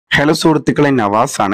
hello സുഹൃത്തുക്കളെ നവാസ് ആണ്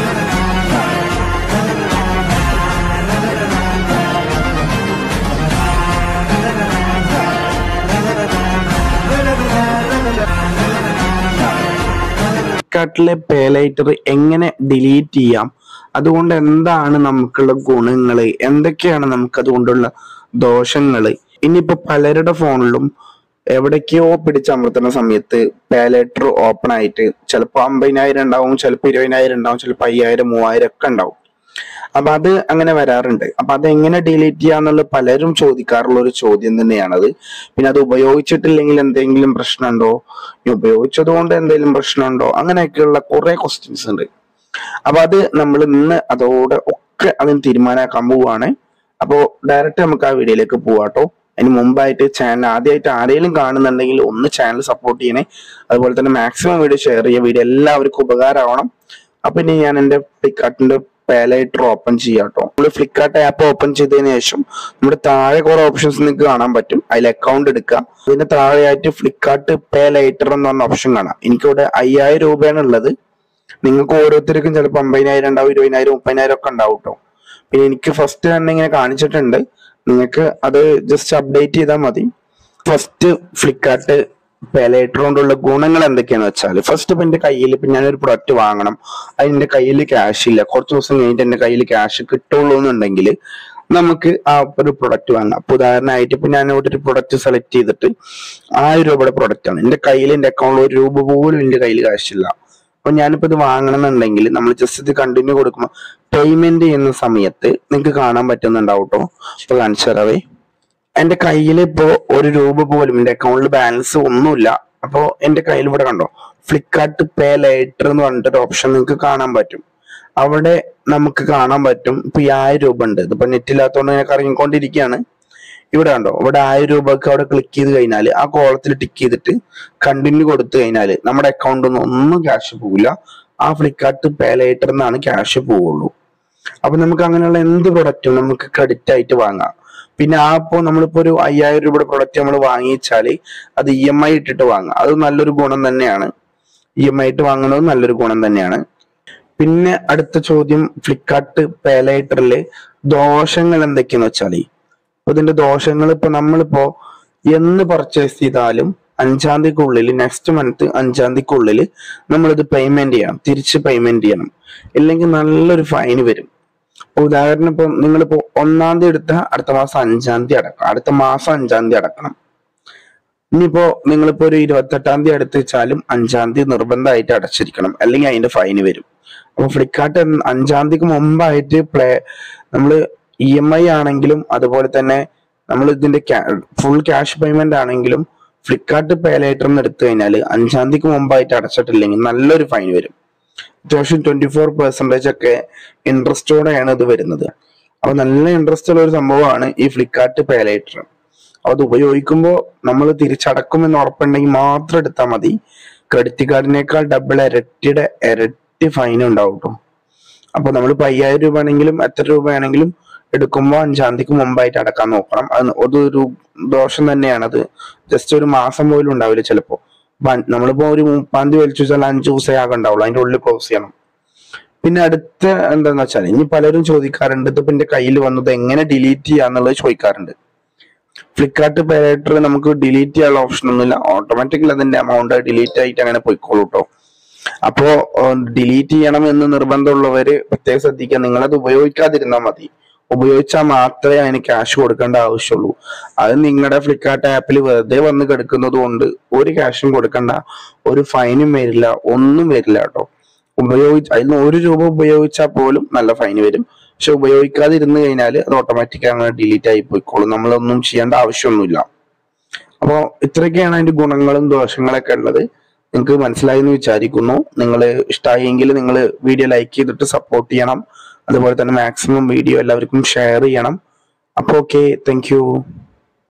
ഫ്ലിപ്കാർട്ടിലെ പേലൈറ്റർ എങ്ങനെ ഡിലീറ്റ് ചെയ്യാം അതുകൊണ്ട് എന്താണ് നമുക്കുള്ള ഗുണങ്ങൾ എന്തൊക്കെയാണ് നമുക്ക് അതുകൊണ്ടുള്ള ദോഷങ്ങൾ ഇനിയിപ്പോ പലരുടെ ഫോണിലും എവിടേക്കോ പിടിച്ചമർത്തുന്ന സമയത്ത് പേലേറ്റർ ഓപ്പൺ ആയിട്ട് ചിലപ്പോൾ അമ്പതിനായിരം ഉണ്ടാവും ചിലപ്പോൾ ഇരുപതിനായിരം ഉണ്ടാവും ചിലപ്പോൾ അയ്യായിരം മൂവായിരം ഒക്കെ ഉണ്ടാവും അപ്പൊ അത് അങ്ങനെ വരാറുണ്ട് അപ്പൊ അത് എങ്ങനെ ഡിലീറ്റ് ചെയ്യാന്നുള്ള പലരും ചോദിക്കാറുള്ള ഒരു ചോദ്യം തന്നെയാണത് പിന്നെ അത് ഉപയോഗിച്ചിട്ടില്ലെങ്കിൽ എന്തെങ്കിലും പ്രശ്നമുണ്ടോ ഇനി ഉപയോഗിച്ചത് കൊണ്ട് എന്തെങ്കിലും പ്രശ്നമുണ്ടോ അങ്ങനെയൊക്കെയുള്ള കുറെ ക്വസ്റ്റ്യൻസ് ഉണ്ട് അപ്പൊ അത് നമ്മൾ ഇന്ന് അതോടെ ഒക്കെ അതിന് തീരുമാനമാക്കാൻ പോവാണ് അപ്പോൾ ഡയറക്റ്റ് നമുക്ക് ആ വീഡിയോയിലേക്ക് പോവാട്ടോ അതിന് മുമ്പായിട്ട് ചാനൽ ആദ്യമായിട്ട് ആരെങ്കിലും കാണുന്നുണ്ടെങ്കിൽ ഒന്ന് ചാനൽ സപ്പോർട്ട് ചെയ്യണേ അതുപോലെ തന്നെ മാക്സിമം വീഡിയോ ഷെയർ ചെയ്യുക വീഡിയോ എല്ലാവർക്കും ഉപകാരമാവണം അപ്പൊ ഇനി ഞാൻ എന്റെ ഫ്ലിപ്കാർട്ടിന്റെ പേലൈറ്റർ ഓപ്പൺ ചെയ്യാട്ടോ നമ്മൾ ഫ്ലിപ്കാർട്ട് ആപ്പ് ഓപ്പൺ ചെയ്തതിന് ശേഷം നമ്മുടെ താഴെ കുറെ ഓപ്ഷൻസ് നിങ്ങൾക്ക് കാണാൻ പറ്റും അതിൽ അക്കൗണ്ട് എടുക്കുക അതിന് താഴെയായിട്ട് ഫ്ലിപ്കാർട്ട് പേ ലൈറ്റർ എന്ന് പറഞ്ഞ ഓപ്ഷൻ കാണാം എനിക്കിവിടെ അയ്യായിരം രൂപയാണ് ഉള്ളത് നിങ്ങൾക്ക് ഓരോരുത്തർക്കും ചിലപ്പോൾ അമ്പതിനായിരം ഉണ്ടാവും ഇരുപതിനായിരം മുപ്പതിനായിരം ഒക്കെ ഉണ്ടാവും കേട്ടോ പിന്നെ എനിക്ക് ഫസ്റ്റ് തന്നെ ഇങ്ങനെ കാണിച്ചിട്ടുണ്ട് നിങ്ങൾക്ക് അത് ജസ്റ്റ് അപ്ഡേറ്റ് ചെയ്താൽ മതി ഫസ്റ്റ് ഫ്ലിപ്കാർട്ട് പേലേറ്റർ കൊണ്ടുള്ള ഗുണങ്ങൾ എന്തൊക്കെയാന്ന് വെച്ചാൽ ഫസ്റ്റ് ഇപ്പൊ എന്റെ കയ്യിൽ ഇപ്പൊ ഞാനൊരു പ്രൊഡക്റ്റ് വാങ്ങണം അതിന്റെ കയ്യിൽ ക്യാഷ് ഇല്ല കുറച്ച് ദിവസം കഴിഞ്ഞിട്ട് എന്റെ കയ്യിൽ ക്യാഷ് കിട്ടുള്ളൂ എന്നുണ്ടെങ്കിൽ നമുക്ക് ആ ഒരു പ്രൊഡക്റ്റ് വാങ്ങാം അപ്പൊ ഉദാഹരണമായിട്ട് ഇപ്പൊ ഞാൻ ഇവിടെ ഒരു പ്രൊഡക്റ്റ് സെലക്ട് ചെയ്തിട്ട് ആയിരം രൂപയുടെ പ്രൊഡക്റ്റ് ആണ് എന്റെ കയ്യിൽ എന്റെ അക്കൗണ്ടിൽ ഒരു രൂപ പോലും എന്റെ കയ്യിൽ ക്യാഷ് ഇല്ല അപ്പൊ ഞാനിപ്പോ ഇത് വാങ്ങണം എന്നുണ്ടെങ്കിൽ നമ്മൾ ജസ്റ്റ് ഇത് കണ്ടിന്യൂ കൊടുക്കുമ്പോൾ പേയ്മെന്റ് ചെയ്യുന്ന സമയത്ത് നിങ്ങൾക്ക് കാണാൻ പറ്റുന്നുണ്ടാവും കേട്ടോ ഇപ്പൊ കാണിച്ചു തരാവേ എന്റെ കയ്യിൽ ഇപ്പോ ഒരു രൂപ പോലും എന്റെ അക്കൗണ്ടിൽ ബാലൻസ് ഒന്നുമില്ല അപ്പോ എന്റെ കയ്യിൽ ഇവിടെ കണ്ടോ ഫ്ലിപ്കാർട്ട് പേ ലേറ്റർ എന്ന് പറഞ്ഞിട്ടൊരു ഓപ്ഷൻ നിങ്ങൾക്ക് കാണാൻ പറ്റും അവിടെ നമുക്ക് കാണാൻ പറ്റും ഇപ്പൊ ഈ ആയിരം രൂപ ഉണ്ട് ഇതിപ്പോ നെറ്റ് ഇല്ലാത്തതുകൊണ്ട് ഞാൻ കറങ്ങിക്കൊണ്ടിരിക്കുകയാണ് ഇവിടെ കണ്ടോ ഇവിടെ ആയിരം രൂപക്ക് അവിടെ ക്ലിക്ക് ചെയ്ത് കഴിഞ്ഞാൽ ആ കോളത്തിൽ ടിക്ക് ചെയ്തിട്ട് കണ്ടിന്യൂ കൊടുത്തു കഴിഞ്ഞാൽ നമ്മുടെ അക്കൗണ്ടിൽ നിന്ന് ഒന്നും ക്യാഷ് പോവില്ല ആ ഫ്ലിപ്കാർട്ട് പേ ലേറ്റർ എന്നാണ് ക്യാഷ് പോവുള്ളൂ അപ്പൊ നമുക്ക് അങ്ങനെയുള്ള എന്ത് പ്രൊഡക്റ്റും നമുക്ക് ക്രെഡിറ്റ് ആയിട്ട് വാങ്ങാം പിന്നെ ആ ഇപ്പോൾ നമ്മളിപ്പോ ഒരു അയ്യായിരം രൂപയുടെ പ്രൊഡക്റ്റ് നമ്മൾ വാങ്ങിച്ചാല് അത് ഇ എം ഐ ഇട്ടിട്ട് വാങ്ങാം അത് നല്ലൊരു ഗുണം തന്നെയാണ് ഇ എം ഐ ഇട്ട് വാങ്ങുന്നത് നല്ലൊരു ഗുണം തന്നെയാണ് പിന്നെ അടുത്ത ചോദ്യം ഫ്ലിപ്കാർട്ട് പേലൈറ്ററില് ദോഷങ്ങൾ എന്തൊക്കെയാന്ന് വെച്ചാല് ഇപ്പൊ ഇതിന്റെ ദോഷങ്ങൾ ഇപ്പൊ നമ്മളിപ്പോ എന്ന് പർച്ചേസ് ചെയ്താലും അഞ്ചാം തീയതിക്കുള്ളിൽ നെക്സ്റ്റ് മന്ത് അഞ്ചാം തീയതിക്കുള്ളിൽ നമ്മളിത് പേയ്മെന്റ് ചെയ്യണം തിരിച്ച് പേയ്മെന്റ് ചെയ്യണം ഇല്ലെങ്കിൽ നല്ലൊരു ഫൈൻ വരും ഇപ്പൊ ഉദാഹരണം ഇപ്പൊ നിങ്ങളിപ്പോ ഒന്നാം തീയതി എടുത്ത അടുത്ത മാസം അഞ്ചാം തീയതി അടക്കണം അടുത്ത മാസം അഞ്ചാം തീയതി അടക്കണം ഇനിയിപ്പോ നിങ്ങളിപ്പോ ഒരു ഇരുപത്തെട്ടാം തീയതി അടുത്ത് വെച്ചാലും അഞ്ചാം തീയതി നിർബന്ധമായിട്ട് അടച്ചിരിക്കണം അല്ലെങ്കിൽ അതിന്റെ ഫൈന് വരും അപ്പൊ ഫ്ലിപ്കാർട്ട് അഞ്ചാം തീയതിക്ക് മുമ്പായിട്ട് പ്ലേ നമ്മള് ഇ എം ഐ ആണെങ്കിലും അതുപോലെ തന്നെ നമ്മൾ ഇതിന്റെ ഫുൾ ക്യാഷ് പേയ്മെന്റ് ആണെങ്കിലും ഫ്ലിപ്കാർട്ട് പേ ലേറ്ററിന് എടുത്തു കഴിഞ്ഞാൽ അഞ്ചാം തീയതിക്ക് മുമ്പായിട്ട് അടച്ചിട്ടില്ലെങ്കിൽ നല്ലൊരു ഫൈൻ വരും അത്യാവശ്യം ട്വന്റി ഫോർ പെർസെന്റേജ് ഒക്കെ ഇൻട്രസ്റ്റോടെയാണ് ഇത് വരുന്നത് അപ്പൊ നല്ല ഇൻട്രസ്റ്റ് ഉള്ള ഒരു സംഭവമാണ് ഈ ഫ്ലിപ്കാർട്ട് പേ ലേറ്റർ അപ്പൊ അത് ഉപയോഗിക്കുമ്പോൾ നമ്മൾ തിരിച്ചടക്കുമെന്ന് ഉറപ്പുണ്ടെങ്കിൽ മാത്രം എടുത്താൽ മതി ക്രെഡിറ്റ് കാർഡിനേക്കാൾ ഡബിൾ ഇരട്ടിയുടെ ഇരട്ടി ഫൈൻ ഉണ്ടാവും കേട്ടോ അപ്പൊ നമ്മളിപ്പോ അയ്യായിരം രൂപ ആണെങ്കിലും എത്ര രൂപ ആണെങ്കിലും എടുക്കുമ്പോൾ അഞ്ചാം തീയതിക്ക് മുമ്പായിട്ട് അടക്കാൻ നോക്കണം അത് അതൊരു ദോഷം തന്നെയാണ് അത് ജസ്റ്റ് ഒരു മാസം പോലും ഉണ്ടാവില്ല ചിലപ്പോ അപ്പൊ അൻ- നമ്മളിപ്പോ ഒരു മുപ്പാം തീയതി വലിച്ചു വെച്ചാൽ അഞ്ചു ദിവസമേ ആകണ്ടാവുള്ളൂ അതിന്റെ ഉള്ളിൽ ക്ലോസ് ചെയ്യണം പിന്നെ അടുത്ത എന്താന്ന് വെച്ചാൽ ഇനി പലരും ചോദിക്കാറുണ്ട് ഇതിപ്പോ എന്റെ കയ്യിൽ വന്നത് എങ്ങനെ ഡിലീറ്റ് ചെയ്യാന്നുള്ളത് ചോദിക്കാറുണ്ട് ഫ്ലിപ്കാർട്ട് പേരേറ്റർ നമുക്ക് ഡിലീറ്റ് ചെയ്യാനുള്ള ഓപ്ഷൻ ഒന്നുമില്ല ഓട്ടോമാറ്റിക്കലി അതിന്റെ എമൗണ്ട് ഡിലീറ്റ് ആയിട്ട് അങ്ങനെ പോയിക്കോളൂ കേട്ടോ അപ്പോ ഡിലീറ്റ് ചെയ്യണം എന്ന് നിർബന്ധമുള്ളവര് പ്രത്യേകം ശ്രദ്ധിക്കുക നിങ്ങളത് ഉപയോഗിക്കാതിരുന്നാൽ മതി ഉപയോഗിച്ചാൽ മാത്രമേ അതിന് ക്യാഷ് കൊടുക്കേണ്ട ആവശ്യമുള്ളൂ അത് നിങ്ങളുടെ ഫ്ലിപ്കാർട്ട് ആപ്പിൽ വെറുതെ വന്ന് കിടക്കുന്നത് കൊണ്ട് ഒരു ക്യാഷും കൊടുക്കണ്ട ഒരു ഫൈനും വരില്ല ഒന്നും വരില്ല കേട്ടോ ഉപയോഗിച്ച് അതിൽ നിന്ന് ഒരു രൂപ ഉപയോഗിച്ചാൽ പോലും നല്ല ഫൈൻ വരും പക്ഷെ ഉപയോഗിക്കാതിരുന്ന് കഴിഞ്ഞാൽ അത് ഓട്ടോമാറ്റിക് അങ്ങനെ ഡിലീറ്റ് ആയി പോയിക്കോളും നമ്മളൊന്നും ചെയ്യേണ്ട ആവശ്യമൊന്നുമില്ല അപ്പോൾ ഇത്രയൊക്കെയാണ് അതിന്റെ ഗുണങ്ങളും ദോഷങ്ങളൊക്കെ ഉള്ളത് നിങ്ങൾക്ക് മനസ്സിലായി എന്ന് വിചാരിക്കുന്നു നിങ്ങൾ ഇഷ്ടമായെങ്കിൽ നിങ്ങൾ വീഡിയോ ലൈക്ക് ചെയ്തിട്ട് സപ്പോർട്ട് ചെയ്യണം അതുപോലെ തന്നെ മാക്സിമം വീഡിയോ എല്ലാവർക്കും ഷെയർ ചെയ്യണം അപ്പോൾ ഓക്കെ താങ്ക് യു